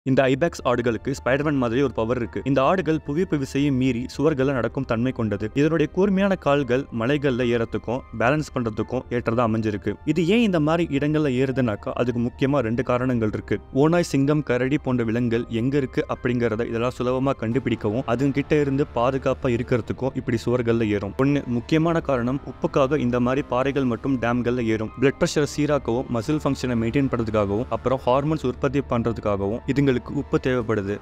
இந்த ஐபேக்ஸ் ஆடுகளுக்கு ஸ்பைடர்மேன் மாதிரி ஒரு பவர் இருக்கு இந்த ஆடுகள் புவிப்பு விசையை மீறி சுவர்களை நடக்கும் தன்மை கொண்டது இதனுடைய கூர்மையான கால்கள் மலைகள்ல ஏறத்துக்கும் பேலன்ஸ் பண்றதுக்கும் ஏற்றதா அமைஞ்சிருக்கு இது ஏன் இந்த மாதிரி இடங்கள்ல ஏறுதுனாக்கா அதுக்கு முக்கியமா ரெண்டு காரணங்கள் இருக்கு ஓனாய் சிங்கம் கரடி போன்ற விலங்குகள் எங்க இருக்கு அப்படிங்கறத இதெல்லாம் சுலபமா கண்டுபிடிக்கவும் அதுங்க கிட்ட இருந்து பாதுகாப்பா இருக்கிறதுக்கும் இப்படி சுவர்கள்ல ஏறும் ஒன்னு முக்கியமான காரணம் உப்புக்காக இந்த மாதிரி பாறைகள் மற்றும் டேம்கள்ல ஏறும் பிளட் ப்ரெஷரை சீராக்கவும் மசில் ஃபங்க்ஷனை மெயின்டைன் பண்றதுக்காகவும் அப்புறம் ஹார்மோன்ஸ் உற்பத்தி பண்றதுக்காகவும் இதுங்களுக்கு உப்பு தேவைப்படுது